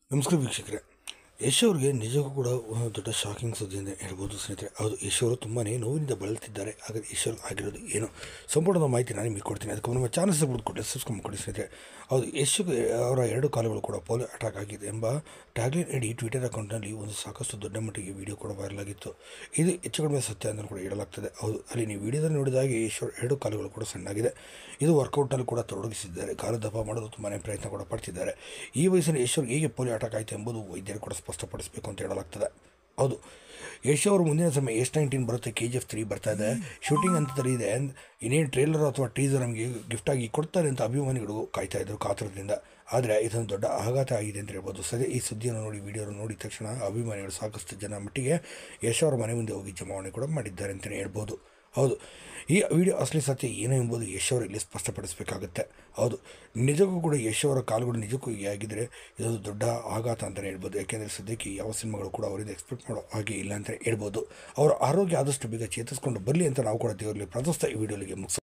ನಮಸ್ಕಾರ ವೀಕ್ಷಕರೇ ಯಶ್ ಅವ್ರಿಗೆ ನಿಜಕ್ಕೂ ಕೂಡ ಒಂದು ದೊಡ್ಡ ಶಾಕಿಂಗ್ ಸುದ್ದಿ ಅಂತ ಹೇಳ್ಬೋದು ಸ್ನೇಹಿತರೆ ಹೌದು ಯಶ್ ಅವರು ತುಂಬಾ ನೋವಿನಿಂದ ಬಳಲ್ತಿದ್ದಾರೆ ಹಾಗಾದ್ರೆ ಯಶ್ ಅವ್ರಿಗೆ ಆಗಿರೋದು ಏನು ಸಂಪೂರ್ಣದ ಮಾಹಿತಿ ನಾನು ನಿಮಗೆ ಕೊಡ್ತೀನಿ ಅದಕ್ಕೆ ನಮ್ಮ ಚಾನಲ್ ಸಬ್ಸ್ಕ್ರೈಬ್ ಕೊಟ್ಟು ಸಬ್ಸ್ಕ್ರೈಬ್ ಕೊಡಿ ಸ್ನೇಹಿತರೆ ಹೌದು ಯಶ್ ಅವರ ಎರಡು ಕಾಲುಗಳು ಕೂಡ ಪೋಲಿಯೋ ಅಟ್ಯಾಕ್ ಆಗಿದೆ ಎಂಬ ಟ್ಯಾಗ್ಲೈನ್ ಇಡೀ ಟ್ವಿಟರ್ ಅಕೌಂಟ್ನಲ್ಲಿ ಒಂದು ಸಾಕಷ್ಟು ದೊಡ್ಡ ಮಟ್ಟಿಗೆ ವಿಡಿಯೋ ಕೂಡ ವೈರಲ್ ಆಗಿತ್ತು ಇದು ಹೆಚ್ಚು ಕಡಿಮೆ ಸತ್ಯ ಅಂತ ಕೂಡ ಹೇಳಲಾಗ್ತದೆ ಹೌದು ಅಲ್ಲಿ ನೀವು ವಿಡಿಯೋದಲ್ಲಿ ನೋಡಿದಾಗ ಯಶ್ ಅವ್ರ ಎರಡು ಕಾಲುಗಳು ಕೂಡ ಸಣ್ಣಾಗಿದೆ ಇದು ವರ್ಕೌಟ್ನಲ್ಲಿ ಕೂಡ ತೊಡಗಿಸಿದ್ದಾರೆ ಕಾಲು ದಪ್ಪ ಮಾಡೋದು ತುಂಬಾ ಪ್ರಯತ್ನ ಕೂಡ ಪಡ್ತಿದ್ದಾರೆ ಈ ವಯಸ್ಸಿನ ಯಶ್ ಅವ್ರಿಗೆ ಹೇಗೆ ಪೋಲಿಯೋ ಅಟ್ಯಾಕ್ ಆಯಿತು ಎಂಬುದು ವೈದ್ಯರು ಕೂಡ ಸ್ಪಷ್ಟಪಡಿಸಬೇಕು ಅಂತ ಹೇಳಲಾಗ್ತದೆ ಹೌದು ಯಶ್ ಅವರು ಮುಂದಿನ ಸಮಯ ಎಸ್ ನೈನ್ಟೀನ್ ಬರುತ್ತೆ ಕೆ ಜಿ ಎಫ್ ತ್ರೀ ಬರ್ತಾ ಇದೆ ಶೂಟಿಂಗ್ ಹಂತದಲ್ಲಿ ಇದೆ ಇನ್ನೇನು ಟ್ರೇಲರ್ ಅಥವಾ ಟೀಸರ್ ನಮಗೆ ಗಿಫ್ಟಾಗಿ ಕೊಡ್ತಾರೆ ಅಂತ ಅಭಿಮಾನಿಗಳು ಕಾಯ್ತಾ ಇದ್ದರು ಕಾತರದಿಂದ ಆದರೆ ಇದೊಂದು ದೊಡ್ಡ ಆಘಾತ ಆಗಿದೆ ಅಂತ ಹೇಳ್ಬೋದು ಸದ್ಯ ಈ ಸುದ್ದಿಯನ್ನು ನೋಡಿ ವಿಡಿಯೋ ನೋಡಿದ ತಕ್ಷಣ ಅಭಿಮಾನಿಗಳು ಸಾಕಷ್ಟು ಜನ ಮಟ್ಟಿಗೆ ಯಶ್ ಅವರ ಮನೆ ಮುಂದೆ ಹೋಗಿ ಜಮಾವಣೆ ಕೂಡ ಮಾಡಿದ್ದಾರೆ ಅಂತಲೇ ಹೇಳ್ಬೋದು ಹೌದು ಈ ವಿಡಿಯೋ ಅಸಲಿ ಸತ್ಯ ಏನು ಎಂಬುದು ಯಶ್ ಅವರು ಇಲ್ಲಿ ಸ್ಪಷ್ಟಪಡಿಸಬೇಕಾಗುತ್ತೆ ಹೌದು ನಿಜಕ್ಕೂ ಕೂಡ ಯಶ್ ಅವರ ಕಾಲುಗಳು ನಿಜಕ್ಕೂ ಹೀಗೆ ಆಗಿದ್ದರೆ ಇದೊಂದು ದೊಡ್ಡ ಆಘಾತ ಅಂತಲೇ ಹೇಳ್ಬೋದು ಯಾಕೆಂದರೆ ಸದ್ಯಕ್ಕೆ ಯಾವ ಸಿನಿಮಾಗಳು ಕೂಡ ಅವರಿಂದ ಎಕ್ಸ್ಪೆಕ್ಟ್ ಮಾಡೋ ಹಾಗೆ ಇಲ್ಲ ಅಂತ ಹೇಳ್ಬೋದು ಅವರ ಆರೋಗ್ಯ ಆದಷ್ಟು ಬೇಗ ಚೇತರಿಸ್ಕೊಂಡು ಬರಲಿ ಅಂತ ನಾವು ಕೂಡ ದೇವರಲ್ಲಿ ಪ್ರಾರ್ಥಿಸ್ತಾ ಈ ವಿಡಿಯೋಲಿಗೆ ಮುಗಿಸ